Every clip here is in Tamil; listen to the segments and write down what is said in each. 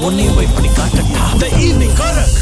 உன்னையும் போய் பண்ணி காட்டட்டா the evening karak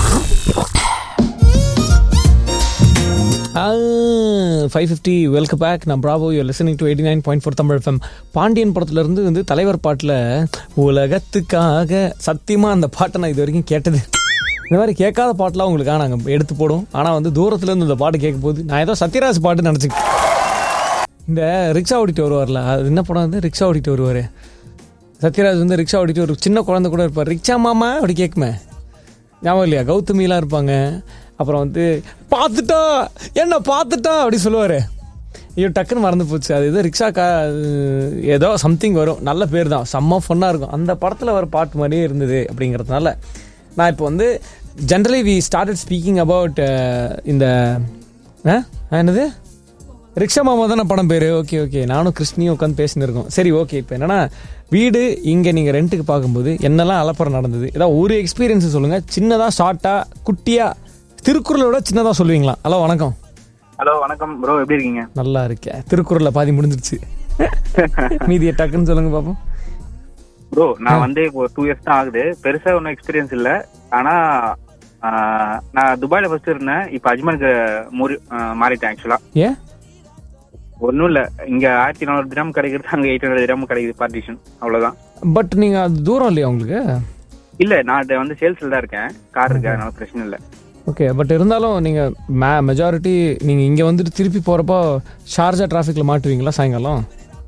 five fifty welcome back நான் bravo you listening to eighty nine point four Tamil FM Pandian படத்துலேருந்து வந்து தலைவர் பாட்டில் உலகத்துக்காக சத்தியமாக அந்த பாட்டை நான் இது வரைக்கும் கேட்டது இந்த மாதிரி கேட்காத பாட்டெலாம் உங்களுக்காக நாங்கள் எடுத்து போடுவோம் ஆனால் வந்து தூரத்துலேருந்து இந்த பாட்டு கேட்கும் போது நான் ஏதோ சத்யராஜ் பாட்டு நினச்சிக்கிட்டேன் இந்த ரிக்ஷா ஓடிட்டு வருவார்ல அது என்ன படம் வந்து ரிக்ஷா ஓடிட்டு வருவார் சத்யராஜ் வந்து ரிக்ஷா ஓடிட்டு ஒரு சின்ன குழந்தை கூட இருப்பார் ரிக்ஷா மாமா அப்படி கேட்குமே ஞாபகம் இல்லையா கௌதமிலாம் இருப்பாங்க அப்புறம் வந்து பார்த்துட்டா என்ன பார்த்துட்டா அப்படி சொல்லுவார் ஐயோ டக்குன்னு மறந்து போச்சு அது ஏதோ ரிக்ஷா கா ஏதோ சம்திங் வரும் நல்ல பேர் தான் செம்ம ஃபன்னாக இருக்கும் அந்த படத்தில் வர பாட்டு மாதிரியே இருந்தது அப்படிங்கிறதுனால நான் இப்போ வந்து generally we started speaking about இந்த ஆ? என்னது ரிக்ஷா மாமா தானே படம் பேர் ஓகே ஓகே நானும் கிருஷ்ணியும் உட்காந்து பேசின்னு இருக்கோம் சரி ஓகே இப்போ என்னன்னா வீடு இங்கே நீங்கள் ரெண்ட்டுக்கு பார்க்கும்போது என்னெல்லாம் அலப்பறம் நடந்தது ஏதாவது ஒரு எக்ஸ்பீரியன்ஸ் சொல்லுங்கள் சின்னதாக ஷார்ட்டாக குட்டியாக திருக்குறளோட சின்னதாக சொல்லுவீங்களா ஹலோ வணக்கம் ஹலோ வணக்கம் ப்ரோ எப்படி இருக்கீங்க நல்லா இருக்கேன் திருக்குறளில் பாதி முடிஞ்சிருச்சு மீதியை டக்குன்னு சொல்லுங்க பார்ப்போம் ப்ரோ நான் வந்து இப்போ டூ இயர்ஸ் தான் ஆகுது பெருசா ஒன்றும் எக்ஸ்பீரியன்ஸ் இல்ல ஆனா ஆஹ், நான் துபாயில ஃபர்ஸ்ட் இருந்தேன் இப்போ அஜ்மானுக்கு மூரி ஆஹ், மாறிட்டேன் ஆக்சுவலா ஏன் ஒன்றும் இல்ல இங்க ஆயிரத்தி நானூறு தினம் கிடைக்கிறது அங்க எயிட் ஹண்ட்ரட் தினம் கிடைக்குது பார்ட்டிஷன் அவ்வளவுதான் பட் நீங்கள் அது தூரம் இல்லையா உங்களுக்கு இல்ல நான் இது வந்து சேல்ஸ்ல தான் இருக்கேன் கார் இருக்கு அதனால பிரச்சனை இல்ல ஓகே பட் இருந்தாலும் நீங்கள் மே மெஜாரிட்டி நீங்கள் இங்கே வந்துட்டு திருப்பி போகிறப்போ ஷார்ஜா டிராஃபிக்கில் மாட்டுவீங்களா சாயங்காலம்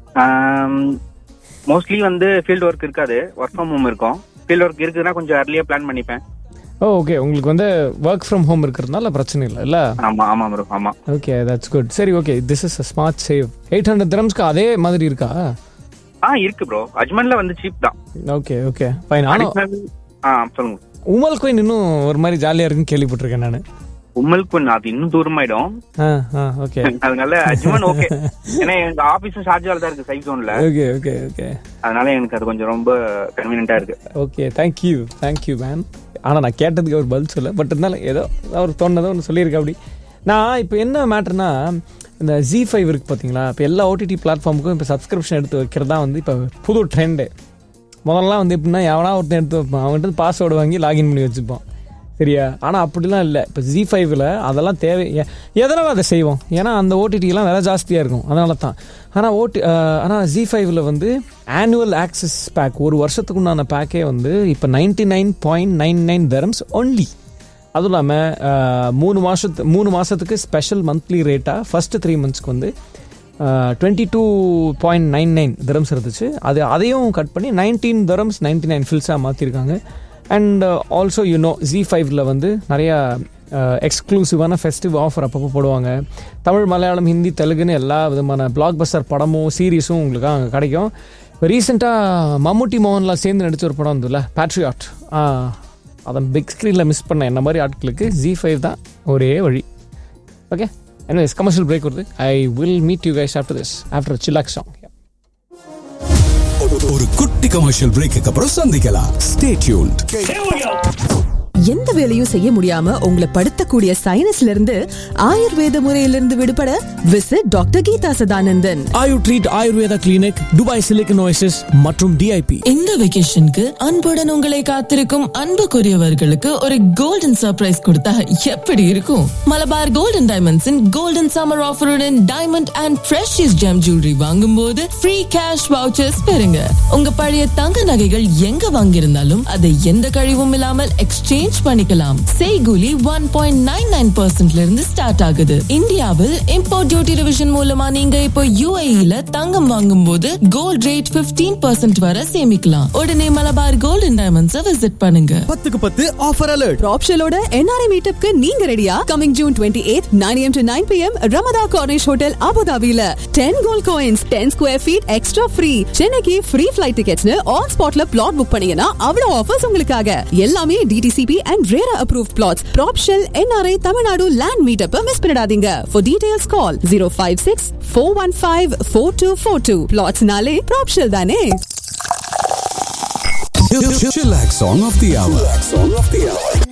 மோஸ்ட்லி வந்து ஃபீல்ட் ஒர்க் இருக்காது ஒர்க் ஃப்ரம் ஹோம் இருக்கும் ஃபீல்ட் ஒர்க் இருக்குதுன்னா கொஞ்சம் அர்லியா பிளான் பண்ணிப்பேன் ஓ ஓகே உங்களுக்கு வந்து ஒர்க் ஃப்ரம் ஹோம் இருக்கிறதுனால பிரச்சனை இல்லை இல்லை ஆமா ஆமா ப்ரோ ஆமா ஓகே தட்ஸ் குட் சரி okay this is smart save eight hundred திரம்ஸ்க்கு அதே மாதிரி இருக்கா ஆ இருக்கு ப்ரோ அஜ்மான்ல வந்து சீப் தான் ஓகே ஓகே ஃபைன் ஆனால் Additional- ஆ சொல்லுங்க உமல் கோயின் இன்னும் ஒரு மாதிரி ஜாலியாக இருக்குன்னு கேள்விப்பட்டிருக்கேன் நான் உம்மலுக்கு அது இன்னும் தூரமாயிடும் ஆ ஆ ஓகே அதனால அஜ்மான் ஓகே ஏன்னா எங்க ஆபீஸும் ஷார்ஜால தான் இருக்கு சைட் ஜோன்ல ஓகே ஓகே ஓகே அதனால எனக்கு அது கொஞ்சம் ரொம்ப கன்வீனியன்டா இருக்கு ஓகே தேங்க்யூ தேங்க்யூ மேன் ஆனால் நான் கேட்டதுக்கு அவர் பதில் சொல்ல பட் இருந்தாலும் ஏதோ அவர் தோணுனதோ ஒன்று சொல்லியிருக்கேன் அப்படி நான் இப்போ என்ன மேட்டர்னா இந்த ஜி ஃபைவ் இருக்கு பார்த்தீங்களா இப்போ எல்லா ஓடிடி பிளாட்ஃபார்முக்கும் இப்போ சப்ஸ்கிரிப்ஷன் எடுத்து வைக்கிறதா வந்து இப்போ புது ட்ரெண்டு முதல்லாம் வந்து எப்படின்னா எவனா ஒருத்தன் எடுத்து வைப்பான் அவன்கிட்ட பாஸ்வேர்டு வாங்கி லாகின் பண்ணி வச்சுப்பான் சரியா ஆனால் அப்படிலாம் இல்லை இப்போ ஜி ஃபைவ்ல அதெல்லாம் தேவை எ- எதனால் அதை செய்வோம் ஏன்னா அந்த ஓடிடிலாம் விலை ஜாஸ்தியாக இருக்கும் அதனால தான் ஆனால் ஓடி ஆனால் ஜி ஃபைவ்ல வந்து ஆனுவல் ஆக்சஸ் பேக் ஒரு வருஷத்துக்கு உண்டான பேக்கே வந்து இப்போ ninety nine point nine nine dirhams only அதுவும் இல்லாமல் மூணு மாதத்து மூணு மாதத்துக்கு ஸ்பெஷல் மந்த்லி ரேட்டாக ஃபஸ்ட்டு த்ரீ மந்த்ஸ்க்கு வந்து twenty two point nine nine dirhams இருந்துச்சு அது அதையும் கட் பண்ணி நைன்டீன் தரம்ஸ் நைன்டி நைன் ஃபில்ஸாக மாற்றிருக்காங்க அண்ட் ஆல்சோ யூனோ ஜி ஃபைவ்ல வந்து நிறையா எக்ஸ்க்ளூசிவான ஃபெஸ்டிவ் ஆஃபர் அப்பப்போ போடுவாங்க தமிழ் மலையாளம் ஹிந்தி தெலுங்குன்னு எல்லா விதமான பிளாக் பஸ்டர் படமும் சீரீஸும் உங்களுக்கு அங்கே கிடைக்கும் இப்போ ரீசெண்டாக மம்முட்டி மோகன்லாம் சேர்ந்து நடிச்ச ஒரு படம் வந்துல்ல பேட்ரியாட் அதை பிக் ஸ்க்ரீனில் மிஸ் பண்ண என்ன மாதிரி ஆட்களுக்கு ஜி ஃபைவ் தான் ஒரே வழி ஓகே anyways கமர்ஷியல் பிரேக் வருது I will meet you guys after this after chillax song ஒரு குட்டி கமர்ஷியல் பிரேக்கு அப்புறம் சந்திக்கலாம் ஸ்டே டியூன்ட் எந்த வேலையும் செய்ய முடியாம உங்களை படுத்தக்கூடிய சைனஸ்ல இருந்து ஆயுர்வேத முறையிலிருந்து விடுபட visit doctor Geetha Sadanandan Ayu treat Ayurveda clinic Dubai silicon oasis மற்றும் டிஐபி இந்த வெகேஷனுக்கு அன்புடன் உங்களை காத்திருக்கும் அன்புக்குரியவர்களுக்கு ஒரு கோல்டன் சர்ப்ரைஸ் கொடுத்தா எப்படி இருக்கும் மலபார் கோல்டன் டைமண்ட்ஸின் கோல்டன் சம்மர் ஆஃபருடன் diamond and precious gem jewellery வாங்கும் போது ஃப்ரீ கேஷ் வவுச்சர்ஸ் பெறுங்க உங்க பழைய தங்க நகைகள் எங்க வாங்கியிருந்தாலும் அதை எந்த கழிவும் இல்லாமல் எக்ஸ்சேஞ்ச் பண்ணிக்கலாம் செய்கூலி ஒன் பாயிண்ட் நைன் நைன் பர்சன்ட்ல இருந்து ஸ்டார்ட் ஆகுது இந்தியாவில் இம்போர்ட் டியூட்டி டிவிஷன் மூலமா நீங்க இப்போ யூஏஇல தங்கம் வாங்கும் போது கோல்ட் ரேட் 15% பர்சன்ட் வரை சேமிக்கலாம் உடனே மலபார் கோல்டன் டைமண்ட்ஸை விசிட் பண்ணுங்க பத்துக்கு பத்து ஆஃபர் அலர்ட் ப்ராப்ஷலோட என்ஆர்ஐ மீட்டப்க்கு நீங்க ரெடியா coming June twenty eight nine AM to nine PM Ramada Corniche hotel அபுதாபில ten gold coins ten square feet extra free சென்னைக்கு ஃப்ரீ ஃபிளைட் டிக்கெட்ஸ்னு ஆன் ஸ்பாட்ல பிளாட் புக் பண்ணீங்கன்னா அவ்வளவு ஆஃபர்ஸ் உங்களுக்காக எல்லாமே DTCP and RERA approve plots ப்ராப்ஷல் NRI Tamil Nadu land meetup miss பண்ணிடாதீங்க for details call zero five six four one five four two four two பிளாட்ஸ்னாலே ப்ராப்ஷல் தானே Chillax song of the hour. Song of the hour.